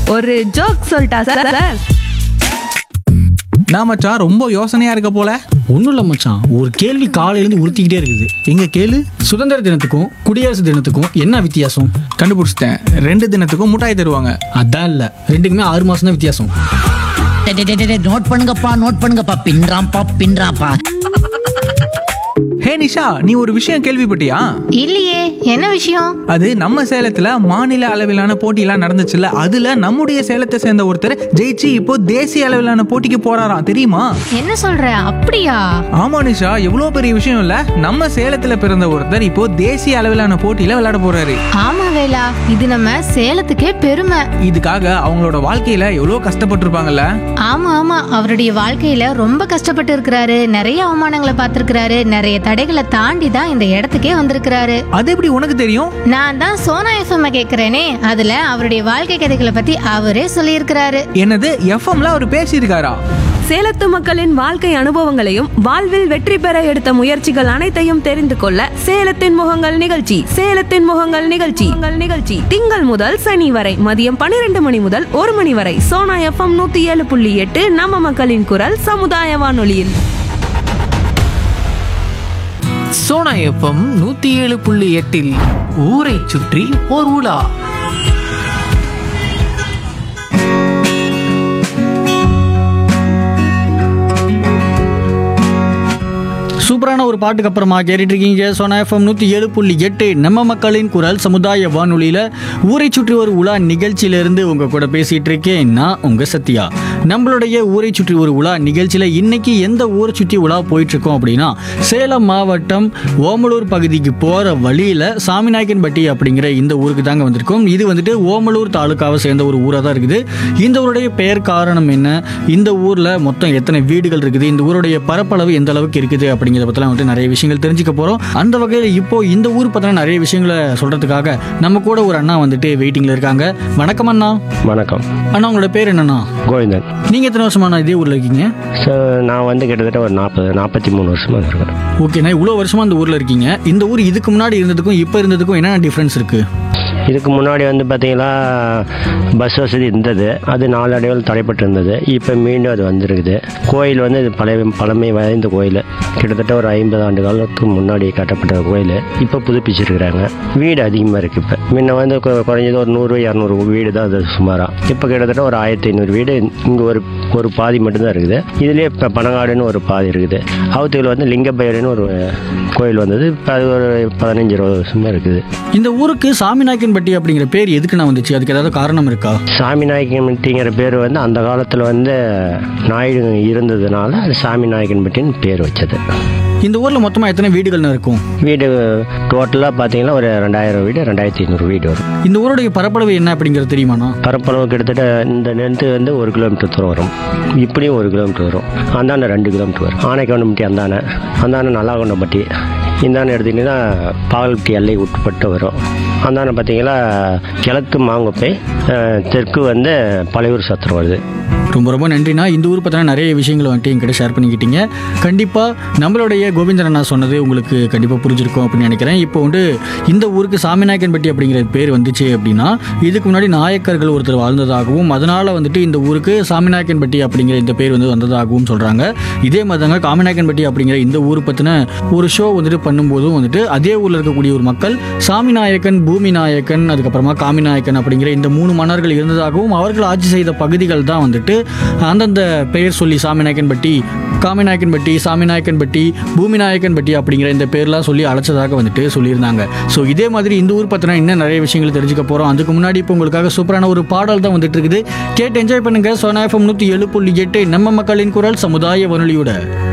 ஒரு ஜோக் சொல்லிட்டா sir sir நான் மச்சான் ரொம்ப யோசனையா இருக்க போல ஒன்றும் இல்லை மச்சான் ஒரு கேள்வி காலையிலேருந்து உறுத்திக்கிட்டே இருக்குது எங்க கேளு சுதந்திர தினத்துக்கும் குடியரசு தினத்துக்கும் என்ன வித்தியாசம் கண்டுபிடிச்சிட்டேன் ரெண்டு தினத்துக்கும் முட்டாய் தருவாங்க அதான் இல்லை ரெண்டுக்குமே ஆறு மாதம் தான் வித்தியாசம் டேய், டேய், டேய், டேய், நோட் பண்ணுங்கப்பா நோட் பண்ணுங்கப்பா பின்றாம்பா பின்றாம்பா ஹே நிஷா நீ ஒரு விஷயம் கேள்விப்பட்டியா இல்லையே என்ன விஷயம் அது நம்ம சேலத்துல மாநில அளவிலான போட்டியெல்லாம் நடந்துச்சுல்ல அதுல நம்முடைய சேலத்தை சேர்ந்த ஒருத்தர் ஜெயிச்சு இப்போ தேசிய அளவிலான போட்டிக்கு போறாராம் தெரியுமா என்ன சொல்ற அப்படியா ஆமா நிஷா எவ்வளவு பெரிய விஷயம் இல்ல நம்ம சேலத்துல பிறந்த ஒருத்தர் இப்போ தேசிய அளவிலான போட்டியில விளையாட போறாரு ஆமா வேலா இது நம்ம சேலத்துக்கே பெருமை இதுக்காக அவங்களோட வாழ்க்கையில எவ்வளவு கஷ்டப்பட்டிருப்பாங்கல்ல ஆமா ஆமா அவருடைய வாழ்க்கையில ரொம்ப கஷ்டப்பட்டு இருக்கிறாரு நிறைய அவமானங்களை பார்த்திருக்கிறாரு நிறைய தடைகளை தாண்டி தான் இந்த இடத்துக்கே வந்திருக்கிறாரு அது எப்படி உனக்கு தெரியும் நான் தான் சோனா எஃப்எம் கேக்குறேனே அதுல அவருடைய வாழ்க்கை கதைகளை பத்தி அவரே சொல்லியிருக்கிறாரு என்னது எஃப்எம்ல அவர் பேசியிருக்காரா சேலத்து மக்களின் வாழ்க்கை அனுபவங்களையும் வாழ்வில் வெற்றி பெற எடுத்த முயற்சிகள் அனைத்தையும் தெரிந்து கொள்ள சேலத்தின் முகங்கள் நிகழ்ச்சி சேலத்தின் முகங்கள் நிகழ்ச்சி உங்கள் நிகழ்ச்சி திங்கள் முதல் சனி வரை மதியம் பன்னிரண்டு மணி முதல் ஒரு மணி வரை சோனா எஃப்எம் நூத்தி ஏழு புள்ளி எட்டு நம்ம மக்களின் குரல் சமுதாய வானொலியில் சோனா எஃப்எம் நூத்தி ஏழு புள்ளி எட்டில் ஊரை சுற்றி ஓர் உலா சூப்பரான ஒரு பாட்டுக்கு அப்புறமா கேட்டுட்டு இருக்கீங்க சோனா எஃப்எம் நூற்றி ஏழு புள்ளி எட்டு நம்ம மக்களின் குரல் சமுதாய வானொலியில் ஊரை சுற்றி ஒரு உலா நிகழ்ச்சியிலிருந்து உங்கள் கூட பேசிகிட்டு இருக்கேன் நான் உங்கள் சத்யா நம்மளுடைய ஊரை சுற்றி ஒரு உலா நிகழ்ச்சியில் இன்னைக்கு எந்த ஊரை சுற்றி உலா போயிட்டுருக்கோம் அப்படின்னா சேலம் மாவட்டம் ஓமலூர் பகுதிக்கு போகிற வழியில் சாமிநாயக்கன்பட்டி அப்படிங்கிற இந்த ஊருக்கு தாங்க வந்திருக்கோம் இது வந்துட்டு ஓமலூர் தாலுக்காவை சேர்ந்த ஒரு ஊராக தான் இருக்குது இந்த ஊருடைய பெயர் காரணம் என்ன இந்த ஊரில் மொத்தம் எத்தனை வீடுகள் இருக்குது இந்த ஊருடைய பரப்பளவு எந்த அளவுக்கு இருக்குது அப்படிங்கிறத பற்றிலாம் வந்துட்டு நிறைய விஷயங்கள் தெரிஞ்சுக்க போகிறோம் அந்த வகையில் இப்போ இந்த ஊர் பற்றின நிறைய விஷயங்களை சொல்கிறதுக்காக நம்ம கூட ஒரு அண்ணா வந்துட்டு வெயிட்டிங்கில் இருக்காங்க வணக்கம் அண்ணா வணக்கம் அண்ணா உங்களோட பேர் என்னண்ணா கோவிந்தன் நீங்கள் எத்தனை வருஷமா இதே ஊரில் இருக்கீங்க ஸோ நான் வந்து கிட்டத்தட்ட ஒரு நாற்பது நாற்பத்தி மூணு வருஷமாக இருக்கிறேன் ஓகேண்ணா இவ்வளோ வருஷமா இந்த ஊரில் இருக்கீங்க இந்த ஊர் இதுக்கு முன்னாடி இருந்ததுக்கும் இப்போ இருந்ததுக்கும் என்னென்ன டிஃப்ரென்ஸ் இருக்குது இதுக்கு முன்னாடி வந்து பார்த்தீங்கன்னா பஸ் வசதி இருந்தது அது நாளடைவில் தடைப்பட்டு இருந்தது இப்போ மீண்டும் அது வந்திருக்குது கோயில் வந்து இது பழைய பழமை வாய்ந்த கோயில் கிட்டத்தட்ட ஒரு ஐம்பது ஆண்டு காலத்துக்கு முன்னாடி கட்டப்பட்ட கோயில் இப்போ புதுப்பிச்சிருக்கிறாங்க வீடு அதிகமாக இருக்குது இப்போ முன்ன வந்து கொ- குறைஞ்சது ஒரு நூறு இரநூறு வீடு தான் அது சுமாராக இப்போ கிட்டத்தட்ட ஒரு ஆயிரத்தி ஐநூறு வீடு இங்கே ஒரு ஒரு பாதி மட்டும்தான் இருக்குது இதுலேயே இப்போ பனங்காடுன்னு ஒரு பாதி இருக்குது அவத்துக்கு வந்து லிங்கப்பயர்னு ஒரு கோயில் வந்தது இப்போ அது ஒரு பதினஞ்சு இருபது வருஷமாக இருக்குது இந்த ஊருக்கு சாமிநாயக்கன்பட்டி அப்படிங்கிற பேர் எதுக்கு நான் வந்துச்சு அதுக்கு ஏதாவது காரணம் இருக்கா சாமி நாயக்கன்பட்டிங்கிற பேர் வந்து அந்த காலத்தில் வந்து நாயுடு இருந்ததுனால அது சாமி நாயக்கன்பட்டின்னு பேர் வச்சது இந்த ஊரில் மொத்தமாக எத்தனை வீடுகள்னு இருக்கும் வீடு டோட்டலாக பார்த்தீங்கன்னா ஒரு ரெண்டாயிரம் வீடு ரெண்டாயிரத்தி ஐநூறு வீடு வரும் இந்த ஊருடைய பரப்பளவு என்ன அப்படிங்கிறது தெரியுமாண்ணா பரப்பளவு கிட்டத்தட்ட இந்த நெருத்து வந்து ஒரு கிலோமீட்டர் தூரம் வரும் இப்படியும் ஒரு கிலோமீட்டர் வரும் அந்தாண்ட ரெண்டு கிலோமீட்டர் வரும் ஆனைக்கவுண்டம்பட்டி அந்தானே அந்தானே நல்லாகொண்டம்பட்டி இந்தாண்ட எடுத்திங்கன்னா பாகல்பட்டி எல்லை உட்பட்டு வரும் அந்தாண்ட பார்த்தீங்கன்னா கிழக்கு மாங்குப்பை அஹ், தெற்கு வந்து பழையூர் சத்திரம் வருது ரொம்ப ரொம்ப நன்றிண்ணா இந்த ஊர் பற்றின நிறைய விஷயங்களை வந்துட்டு என்கிட்ட ஷேர் பண்ணிக்கிட்டீங்க கண்டிப்பாக நம்மளுடைய கோவிந்தன் அண்ணா சொன்னது உங்களுக்கு கண்டிப்பாக புரிஞ்சிருக்கும் அப்படின்னு நினைக்கிறேன் இப்போ வந்து இந்த ஊருக்கு சாமிநாயக்கன்பட்டி அப்படிங்கிற பேர் வந்துச்சு அப்படின்னா இதுக்கு முன்னாடி நாயக்கர்கள் ஒருத்தர் வாழ்ந்ததாகவும் அதனால் வந்துட்டு இந்த ஊருக்கு சாமிநாயக்கன்பட்டி அப்படிங்கிற இந்த பேர் வந்து வந்ததாகவும் சொல்கிறாங்க இதே மாதிரி தாங்க காமிநாயக்கன்பட்டி அப்படிங்கிற இந்த ஊர் பற்றின ஒரு ஷோ வந்துட்டு பண்ணும்போதும் வந்துட்டு அதே ஊரில் இருக்கக்கூடிய ஒரு மக்கள் சாமிநாயக்கன் பூமி நாயக்கன் அதுக்கப்புறமா காமிநாயக்கன் அப்படிங்கிற இந்த மூணு மன்னர்கள் இருந்ததாகவும் அவர்கள் ஆட்சி செய்த பகுதிகள் தான் வந்துட்டு அந்தந்த பெயர் சொல்லி சாமிநாயக்கன்பட்டி காமிநாயக்கன்பட்டி சாமிநாயக்கன்பட்டி பூமிநாயக்கன்பட்டி அப்படிங்கிற இந்த பேர்லாம் சொல்லி அழைச்சதாக வந்துட்டு சொல்லியிருந்தாங்க ஸோ இதே மாதிரி இந்த ஊர் பற்றின இன்னும் நிறைய விஷயங்கள் தெரிஞ்சுக்க போகிறோம் அதுக்கு முன்னாடி இப்போ உங்களுக்காக சூப்பரான ஒரு பாடல் தான் வந்துட்டு இருக்குது கேட்டு என்ஜாய் பண்ணுங்க சோனா எஃப்எம் நூற்றி ஏழு புள்ளி எட்டு நம்ம மக்களின் குரல் சமுதாய வானொலியோட